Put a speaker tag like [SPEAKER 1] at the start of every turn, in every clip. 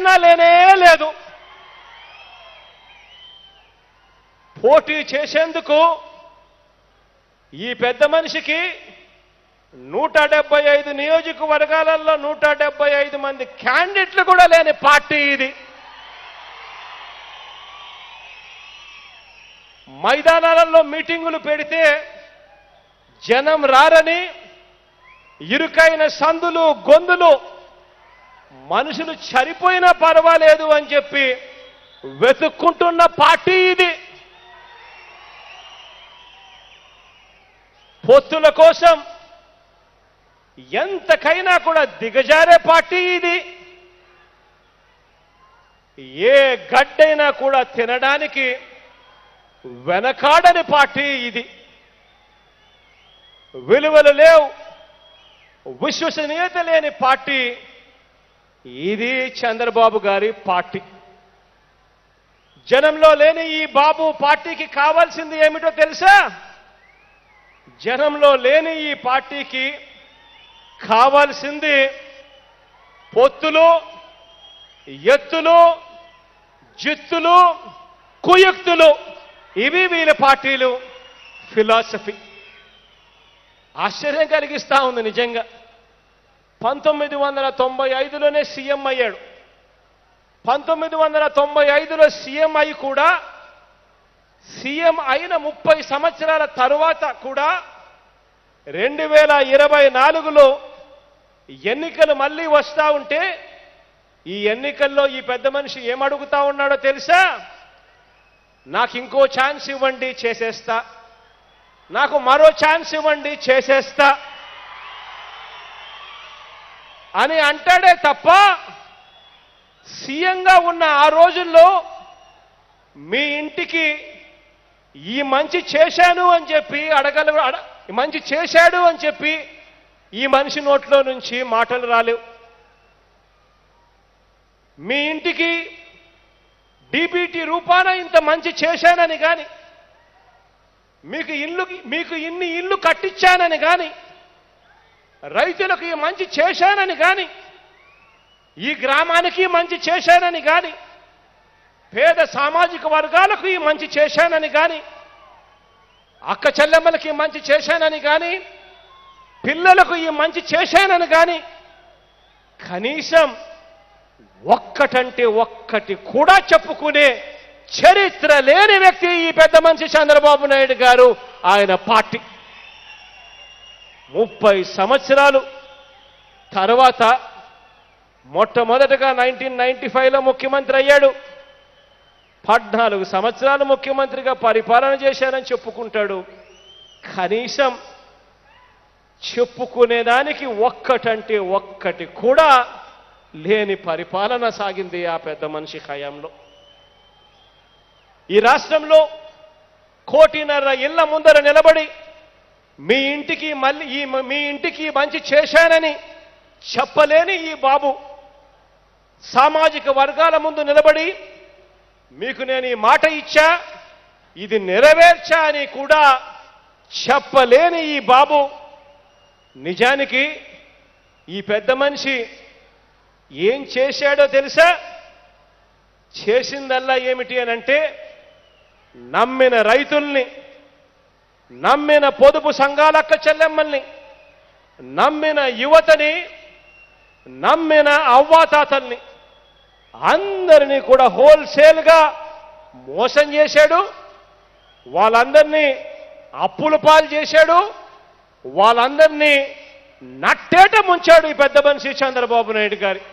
[SPEAKER 1] కన్నా లేనే లేదు పోటీ చేసేందుకు ఈ పెద్ద మనిషికి నూట డెబ్బై ఐదు నియోజకవర్గాలలో నూట డెబ్బై ఐదు మంది క్యాండిడేట్లు కూడా లేని పార్టీ ఇది మైదానాలలో మీటింగులు పెడితే జనం రారని ఇరుకైన సందులు గొంతులు మనుషులు చనిపోయినా పర్వాలేదు అని చెప్పి వెతుక్కుంటున్న పార్టీ ఇది పొత్తుల కోసం ఎంతకైనా కూడా దిగజారే పార్టీ ఇది ఏ గడ్డైనా కూడా తినడానికి వెనకాడని పార్టీ ఇది విలువలు లేవు విశ్వసనీయత లేని పార్టీ ఇది చంద్రబాబు గారి పార్టీ జనంలో లేని ఈ బాబు పార్టీకి కావాల్సింది ఏమిటో తెలుసా జనంలో లేని ఈ పార్టీకి కావాల్సింది పొత్తులు ఎత్తులు జిత్తులు కుయుక్తులు ఇవి వీళ్ళ పార్టీలు ఫిలాసఫీ ఆశ్చర్యం కలిగిస్తా ఉంది నిజంగా పంతొమ్మిది వందల తొంభై ఐదులోనే సీఎం అయ్యాడు పంతొమ్మిది వందల తొంభై ఐదులో సీఎం అయి కూడా సీఎం అయిన ముప్పై సంవత్సరాల తరువాత కూడా రెండు వేల ఇరవై నాలుగులో ఎన్నికలు మళ్ళీ వస్తా ఉంటే ఈ ఎన్నికల్లో ఈ పెద్ద మనిషి ఏమడుగుతా ఉన్నాడో తెలుసా నాకు ఇంకో ఛాన్స్ ఇవ్వండి చేసేస్తా నాకు మరో ఛాన్స్ ఇవ్వండి చేసేస్తా అని అంటాడే తప్ప సీఎంగా ఉన్న ఆ రోజుల్లో మీ ఇంటికి ఈ మంచి చేశాను అని చెప్పి అడగల అడ- ఈ మంచి చేశాడు అని చెప్పి ఈ మనిషి నోట్లో నుంచి మాటలు రాలేవు మీ ఇంటికి డీబీటీ రూపాన ఇంత మంచి చేశానని కానీ మీకు ఇల్లు మీకు ఇన్ని ఇల్లు కట్టించానని కానీ రైతులకు ఈ మంచి చేశానని కానీ ఈ గ్రామానికి మంచి చేశానని కానీ పేద సామాజిక వర్గాలకు ఈ మంచి చేశానని కానీ అక్క చెల్లెమ్మలకి ఈ మంచి చేశానని కానీ పిల్లలకు ఈ మంచి చేశానని కానీ కనీసం ఒక్కటంటే ఒక్కటి కూడా చెప్పుకునే చరిత్ర లేని వ్యక్తి ఈ పెద్ద మనిషి చంద్రబాబు నాయుడు గారు ఆయన పార్టీ ముప్పై సంవత్సరాలు తర్వాత మొట్టమొదటగా నైన్టీన్ నైన్టీ ఫైవ్లో ముఖ్యమంత్రి అయ్యాడు పద్నాలుగు సంవత్సరాలు ముఖ్యమంత్రిగా పరిపాలన చేశానని చెప్పుకుంటాడు కనీసం చెప్పుకునేదానికి ఒక్కటంటే ఒక్కటి కూడా లేని పరిపాలన సాగింది ఆ పెద్ద మనిషి హయాంలో ఈ రాష్ట్రంలో కోటిన్నర ఇళ్ల ముందర నిలబడి మీ ఇంటికి మళ్ళీ ఈ మీ ఇంటికి మంచి చేశానని చెప్పలేని ఈ బాబు సామాజిక వర్గాల ముందు నిలబడి మీకు నేను ఈ మాట ఇచ్చా ఇది నెరవేర్చా అని కూడా చెప్పలేని ఈ బాబు నిజానికి ఈ పెద్ద మనిషి ఏం చేశాడో తెలుసా చేసిందల్లా ఏమిటి అని అంటే నమ్మిన రైతుల్ని నమ్మిన పొదుపు సంఘాలక్క చెల్లెమ్మల్ని నమ్మిన యువతని నమ్మిన అవ్వాతాతల్ని అందరినీ కూడా హోల్సేల్గా మోసం చేశాడు వాళ్ళందరినీ అప్పుల పాలు చేశాడు వాళ్ళందరినీ నట్టేట ముంచాడు ఈ పెద్ద మనిషి చంద్రబాబు నాయుడు గారి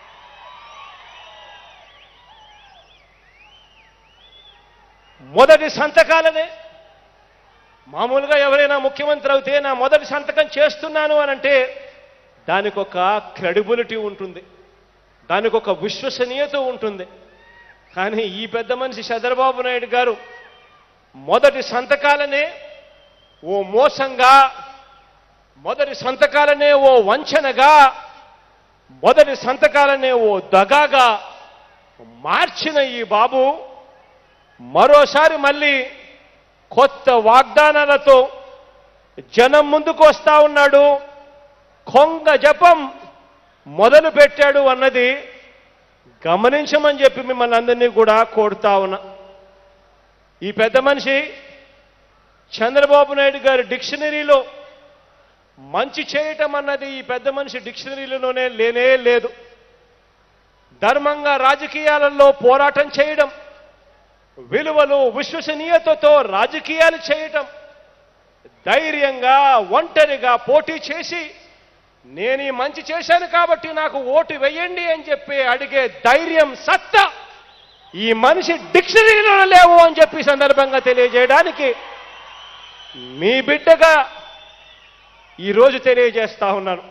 [SPEAKER 1] మొదటి సంతకాలనే మామూలుగా ఎవరైనా ముఖ్యమంత్రి అవుతే నా మొదటి సంతకం చేస్తున్నాను అని అంటే దానికి ఒక క్రెడిబిలిటీ ఉంటుంది దానికి ఒక విశ్వసనీయత ఉంటుంది కానీ ఈ పెద్ద మనిషి చంద్రబాబు నాయుడు గారు మొదటి సంతకాలనే ఓ మోసంగా మొదటి సంతకాలనే ఓ వంచనగా మొదటి సంతకాలనే ఓ దగాగా మార్చిన ఈ బాబు మరోసారి మళ్ళీ కొత్త వాగ్దానాలతో జనం ముందుకు వస్తా ఉన్నాడు కొంగ జపం మొదలు పెట్టాడు అన్నది గమనించమని చెప్పి మిమ్మల్ని అందరినీ కూడా కోరుతా ఉన్నా ఈ పెద్ద మనిషి చంద్రబాబు నాయుడు గారి డిక్షనరీలో మంచి చేయటం అన్నది ఈ పెద్ద మనిషి డిక్షనరీలోనే లేనే లేదు ధర్మంగా రాజకీయాలలో పోరాటం చేయడం విలువలు విశ్వసనీయతతో రాజకీయాలు చేయటం ధైర్యంగా ఒంటరిగా పోటీ చేసి నేను ఈ మంచి చేశాను కాబట్టి నాకు ఓటు వెయ్యండి అని చెప్పి అడిగే ధైర్యం సత్తా ఈ మనిషి డిక్షనరీలో లేవు అని చెప్పి ఈ సందర్భంగా తెలియజేయడానికి మీ బిడ్డగా ఈరోజు తెలియజేస్తా ఉన్నాను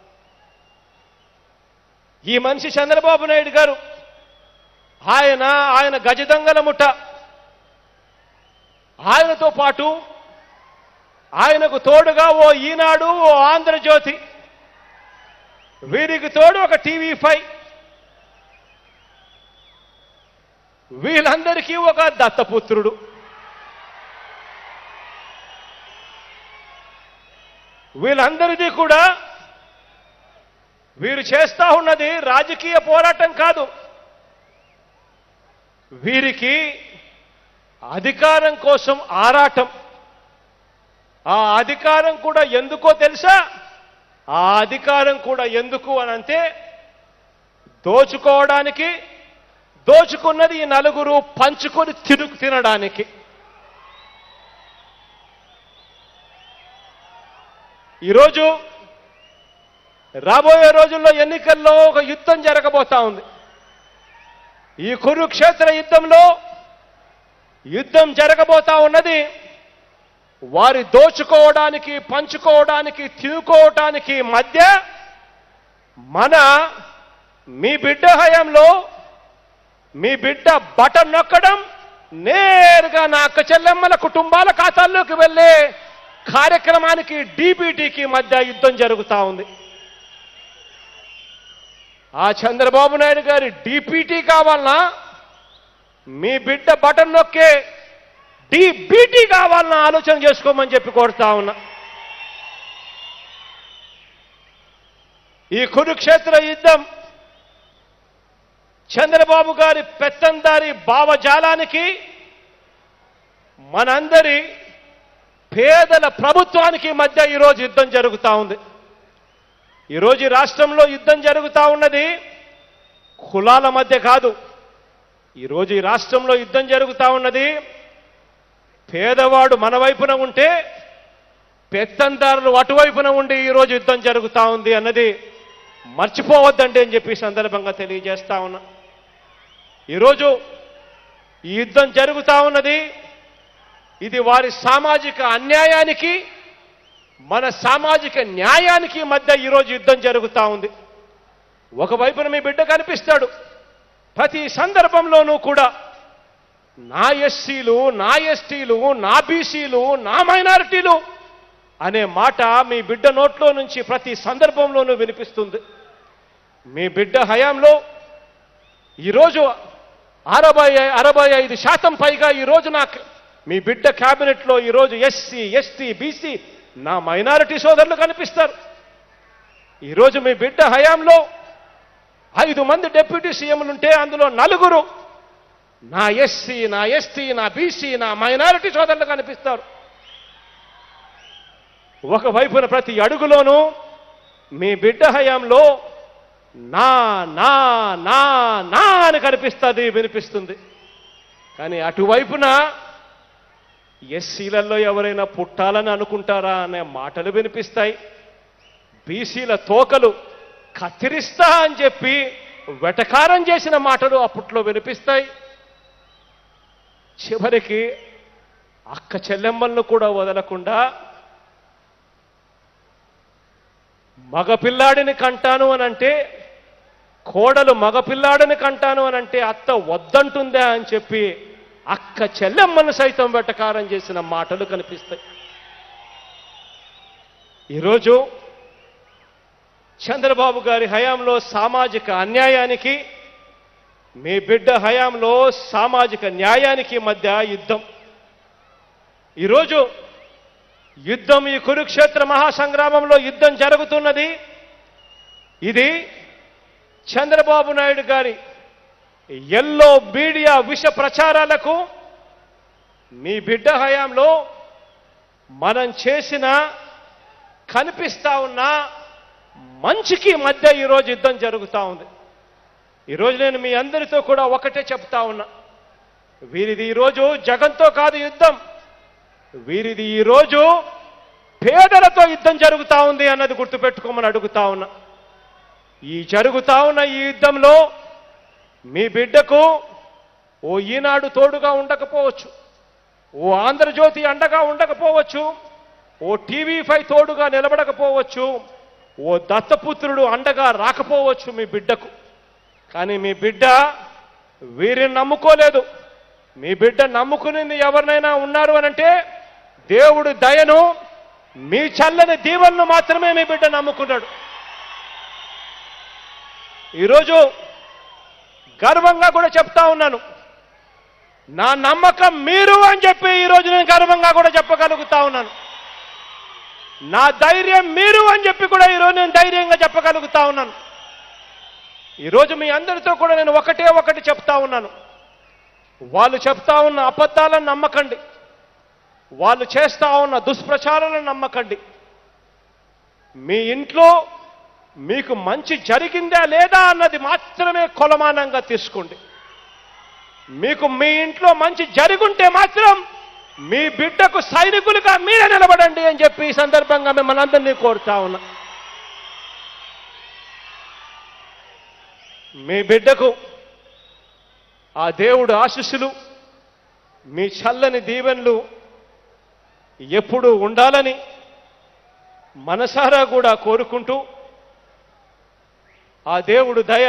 [SPEAKER 1] ఈ మనిషి చంద్రబాబు నాయుడు గారు ఆయన ఆయన గజదంగల ముఠ ఆయనతో పాటు ఆయనకు తోడుగా ఓ ఈనాడు ఓ ఆంధ్రజ్యోతి వీరికి తోడు ఒక టీవీ ఫైవ్ వీళ్ళందరికీ ఒక దత్తపుత్రుడు వీళ్ళందరిది కూడా వీరు చేస్తా ఉన్నది రాజకీయ పోరాటం కాదు వీరికి అధికారం కోసం ఆరాటం ఆ అధికారం కూడా ఎందుకో తెలుసా ఆ అధికారం కూడా ఎందుకు అని అంటే దోచుకోవడానికి దోచుకున్నది ఈ నలుగురు పంచుకొని తిను తినడానికి ఈరోజు రాబోయే రోజుల్లో ఎన్నికల్లో ఒక యుద్ధం జరగబోతా ఉంది ఈ కురుక్షేత్ర యుద్ధంలో యుద్ధం జరగబోతా ఉన్నది వారి దోచుకోవడానికి పంచుకోవడానికి తినుకోవడానికి మధ్య మన మీ బిడ్డ హయాంలో మీ బిడ్డ బటన్ నొక్కడం నేరుగా నా అక్క చెల్లెమ్మల కుటుంబాల ఖాతాల్లోకి వెళ్ళే కార్యక్రమానికి డీబీటీకి మధ్య యుద్ధం జరుగుతా ఉంది ఆ చంద్రబాబు నాయుడు గారి డీపీటీ కావాలనా మీ బిడ్డ బటన్ నొక్కే డీబీటీ కావాలన్నా ఆలోచన చేసుకోమని చెప్పి కోరుతా ఉన్నా ఈ కురుక్షేత్ర యుద్ధం చంద్రబాబు గారి పెత్తందారి భావజాలానికి మనందరి పేదల ప్రభుత్వానికి మధ్య ఈరోజు యుద్ధం జరుగుతా ఉంది ఈరోజు ఈ రాష్ట్రంలో యుద్ధం జరుగుతా ఉన్నది కులాల మధ్య కాదు ఈరోజు ఈ రాష్ట్రంలో యుద్ధం జరుగుతా ఉన్నది పేదవాడు మన వైపున ఉంటే పెత్తందారులు అటువైపున ఉండి ఈరోజు యుద్ధం జరుగుతా ఉంది అన్నది మర్చిపోవద్దండి అని చెప్పి ఈ సందర్భంగా తెలియజేస్తా ఉన్నా ఈరోజు ఈ యుద్ధం జరుగుతా ఉన్నది ఇది వారి సామాజిక అన్యాయానికి మన సామాజిక న్యాయానికి మధ్య ఈరోజు యుద్ధం జరుగుతా ఉంది ఒకవైపున మీ బిడ్డ కనిపిస్తాడు ప్రతి సందర్భంలోనూ కూడా నా ఎస్సీలు నా ఎస్టీలు నా బీసీలు నా మైనారిటీలు అనే మాట మీ బిడ్డ నోట్లో నుంచి ప్రతి సందర్భంలోనూ వినిపిస్తుంది మీ బిడ్డ హయాంలో ఈరోజు అరవై అరవై ఐదు శాతం పైగా ఈరోజు నాకు మీ బిడ్డ క్యాబినెట్లో ఈరోజు ఎస్సీ ఎస్టీ బీసీ నా మైనారిటీ సోదరులు కనిపిస్తారు ఈరోజు మీ బిడ్డ హయాంలో ఐదు మంది డిప్యూటీ సీఎంలు ఉంటే అందులో నలుగురు నా ఎస్సీ నా ఎస్టీ నా బీసీ నా మైనారిటీ సోదరులు కనిపిస్తారు ఒకవైపున ప్రతి అడుగులోనూ మీ బిడ్డ హయాంలో నా నా నా నా అని కనిపిస్తుంది వినిపిస్తుంది కానీ అటువైపున ఎస్సీలలో ఎవరైనా పుట్టాలని అనుకుంటారా అనే మాటలు వినిపిస్తాయి బీసీల తోకలు కత్తిరిస్తా అని చెప్పి వెటకారం చేసిన మాటలు అప్పట్లో వినిపిస్తాయి చివరికి అక్క చెల్లెమ్మలను కూడా వదలకుండా మగపిల్లాడిని కంటాను అని అంటే కోడలు మగపిల్లాడిని కంటాను అని అంటే అత్త వద్దంటుందా అని చెప్పి అక్క చెల్లెమ్మను సైతం వెటకారం చేసిన మాటలు కనిపిస్తాయి ఈరోజు చంద్రబాబు గారి హయాంలో సామాజిక అన్యాయానికి మీ బిడ్డ హయాంలో సామాజిక న్యాయానికి మధ్య యుద్ధం ఈరోజు యుద్ధం ఈ కురుక్షేత్ర మహాసంగ్రామంలో యుద్ధం జరుగుతున్నది ఇది చంద్రబాబు నాయుడు గారి ఎల్లో మీడియా విష ప్రచారాలకు మీ బిడ్డ హయాంలో మనం చేసిన కనిపిస్తా ఉన్న మంచికి మధ్య ఈరోజు యుద్ధం జరుగుతూ ఉంది ఈరోజు నేను మీ అందరితో కూడా ఒకటే చెప్తా ఉన్నా వీరిది ఈరోజు జగంతో కాదు యుద్ధం వీరిది ఈరోజు పేదలతో యుద్ధం జరుగుతా ఉంది అన్నది గుర్తుపెట్టుకోమని అడుగుతా ఉన్నా ఈ జరుగుతా ఉన్న ఈ యుద్ధంలో మీ బిడ్డకు ఓ ఈనాడు తోడుగా ఉండకపోవచ్చు ఓ ఆంధ్రజ్యోతి అండగా ఉండకపోవచ్చు ఓ టీవీ ఫైవ్ తోడుగా నిలబడకపోవచ్చు ఓ దత్తపుత్రుడు అండగా రాకపోవచ్చు మీ బిడ్డకు కానీ మీ బిడ్డ వీరిని నమ్ముకోలేదు మీ బిడ్డ నమ్ముకునింది ఎవరినైనా ఉన్నారు అనంటే దేవుడు దయను మీ చల్లని దీవెనను మాత్రమే మీ బిడ్డ నమ్ముకున్నాడు ఈరోజు గర్వంగా కూడా చెప్తా ఉన్నాను నా నమ్మకం మీరు అని చెప్పి ఈరోజు నేను గర్వంగా కూడా చెప్పగలుగుతా ఉన్నాను నా ధైర్యం మీరు అని చెప్పి కూడా ఈరోజు నేను ధైర్యంగా చెప్పగలుగుతా ఉన్నాను ఈరోజు మీ అందరితో కూడా నేను ఒకటే ఒకటి చెప్తా ఉన్నాను వాళ్ళు చెప్తా ఉన్న అబద్ధాలను నమ్మకండి వాళ్ళు చేస్తా ఉన్న దుష్ప్రచారాలను నమ్మకండి మీ ఇంట్లో మీకు మంచి జరిగిందా లేదా అన్నది మాత్రమే కొలమానంగా తీసుకోండి మీకు మీ ఇంట్లో మంచి జరుగుంటే మాత్రం మీ బిడ్డకు సైనికులుగా మీరే నిలబడండి అని చెప్పి ఈ సందర్భంగా మిమ్మల్ని అందరినీ కోరుతా ఉన్నా మీ బిడ్డకు ఆ దేవుడు ఆశీస్సులు మీ చల్లని దీవెనలు ఎప్పుడూ ఉండాలని మనసారా కూడా కోరుకుంటూ ఆ దేవుడు దయ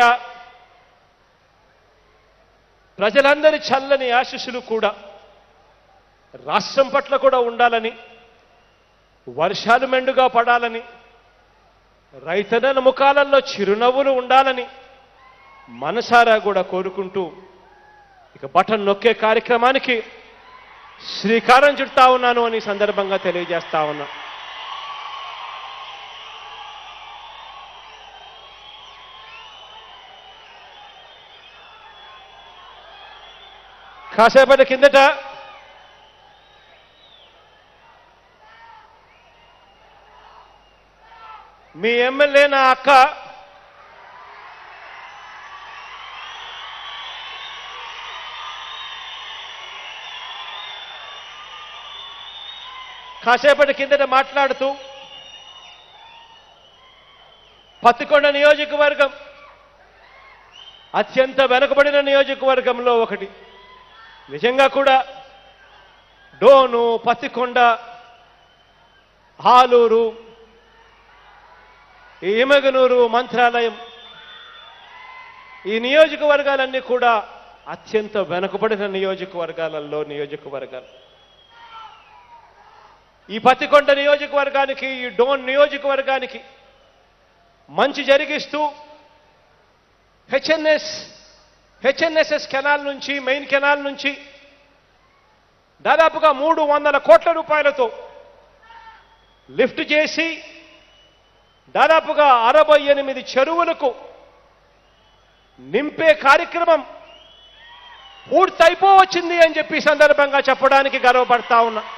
[SPEAKER 1] ప్రజలందరి చల్లని ఆశీస్సులు కూడా రాష్ట్రం పట్ల కూడా ఉండాలని వర్షాలు మెండుగా పడాలని రైతన్నల ముఖాలలో చిరునవ్వులు ఉండాలని మనసారా కూడా కోరుకుంటూ ఇక బటన్ నొక్కే కార్యక్రమానికి శ్రీకారం చుడతా ఉన్నాను అని ఈ సందర్భంగా తెలియజేస్తా ఉన్నా కాసేపటి కిందట మీ ఎమ్మెల్యే నా అక్క కాసేపటి కిందట మాట్లాడుతూ పత్తికొండ నియోజకవర్గం అత్యంత వెనుకబడిన నియోజకవర్గంలో ఒకటి నిజంగా కూడా డోను పత్తికొండ ఆలూరు ఈ ఇమగనూరు మంత్రాలయం ఈ నియోజకవర్గాలన్నీ కూడా అత్యంత వెనుకబడిన నియోజకవర్గాలలో నియోజకవర్గాలు ఈ పత్తికొండ నియోజకవర్గానికి ఈ డోన్ నియోజకవర్గానికి మంచి జరిగిస్తూ హెచ్ఎన్ఎస్ హెచ్ఎన్ఎస్ఎస్ కెనాల్ నుంచి మెయిన్ కెనాల్ నుంచి దాదాపుగా మూడు వందల కోట్ల రూపాయలతో లిఫ్ట్ చేసి దాదాపుగా అరవై ఎనిమిది చెరువులకు నింపే కార్యక్రమం పూర్తయిపోవచ్చింది అని చెప్పి ఈ సందర్భంగా చెప్పడానికి గర్వపడతా ఉన్నా